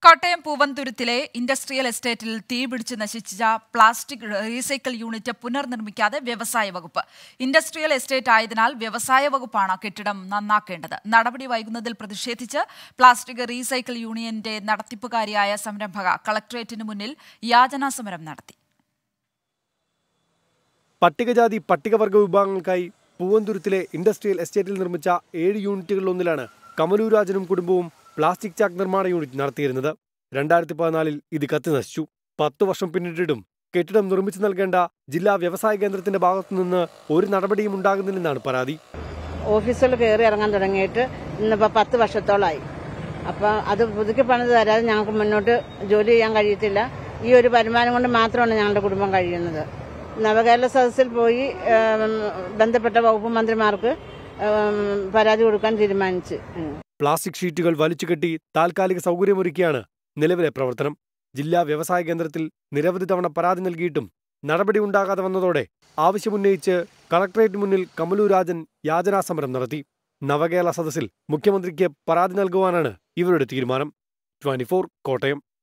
Kottayam പൂവന്തുരുത്തിലെ industrial എസ്റ്റേറ്റിൽ തീപിടിച്ച് നശിച്ച plastic recycle unit പുനർനിർമ്മിക്കാതെ വ്യവസായ വകുപ്പ് ഇൻഡസ്ട്രിയൽ എസ്റ്റേറ്റ് ആയതിനാൽ വ്യവസായ വകുപ്പാണ് കെട്ടിടം നന്നാക്കേണ്ടത് നടപടി വൈകുന്നതിൽ പ്രതിഷേധിച്ച് പ്ലാസ്റ്റിക് റീസൈക്കിൾ യൂണിയന്റെ നടത്തിപ്പുകാരിയായ സംരംഭക കളക്ടറേറ്റിന് മുന്നിൽ യാചനാ സമരം നടത്തി പട്ടികജാതി പട്ടികവർഗ വിഭാഗങ്ങൾക്കായി പൂവന്തുരുത്തിലെ ഇൻഡസ്ട്രിയൽ എസ്റ്റേറ്റിൽ നിർമ്മിച്ച ഏഴ് യൂണിറ്റുകളിലൊന്നിലാണ് കമലൂരാജനും കുടുംബവും പ്ലാസ്റ്റിക് ചാക്ക് നിർമ്മാണ യൂണിറ്റ് നടത്തിയിരുന്നത് രണ്ടായിരത്തി പതിനാലിൽ ഇത് കത്തി നശിച്ചു പത്തു വർഷം പിന്നിട്ടിട്ടും കെട്ടിടം നിർമ്മിച്ചു നൽകേണ്ട ജില്ലാ വ്യവസായ കേന്ദ്രത്തിന്റെ ഭാഗത്തുനിന്ന് ഒരു നടപടിയും ഉണ്ടാകുന്നില്ലെന്നാണ് പരാതി ഓഫീസുകൾ കയറി ഇറങ്ങാൻ തുടങ്ങിയിട്ട് ഇന്നിപ്പോൾ പത്ത് വർഷത്തോളമായി അപ്പോൾ അത് പുതുക്കി പണിത് തരാതെ ഞങ്ങൾക്ക് മുന്നോട്ട് ജോലി ചെയ്യാൻ കഴിയത്തില്ല ഈ ഒരു വരുമാനം കൊണ്ട് മാത്രമാണ് ഞങ്ങളുടെ കുടുംബം കഴിയുന്നത് നവകേരള സദസ്സിൽ പോയി ഏം, ബന്ധപ്പെട്ട വകുപ്പ് മന്ത്രിമാർക്ക് ഏം, പരാതി കൊടുക്കാൻ തീരുമാനിച്ചു ഉം. പ്ലാസ്റ്റിക് ഷീറ്റുകൾ വലിച്ചുകെട്ടി താൽക്കാലിക സൗകര്യമൊരുക്കിയാണ് നിലവിലെ പ്രവർത്തനം ജില്ലാ വ്യവസായ കേന്ദ്രത്തിൽ നിരവധി തവണ പരാതി നൽകിയിട്ടും നടപടി ഉണ്ടാകാതെ വന്നതോടെ ആവശ്യമുന്നയിച്ച് കളക്ടറേറ്റ് മുന്നിൽ കമലു രാജൻ യാചനാ സമരം നടത്തി നവകേരള സദസ്സിൽ മുഖ്യമന്ത്രിക്ക് പരാതി നൽകുവാനാണ് ഇവരുടെ തീരുമാനം ട്വന്റി കോട്ടയം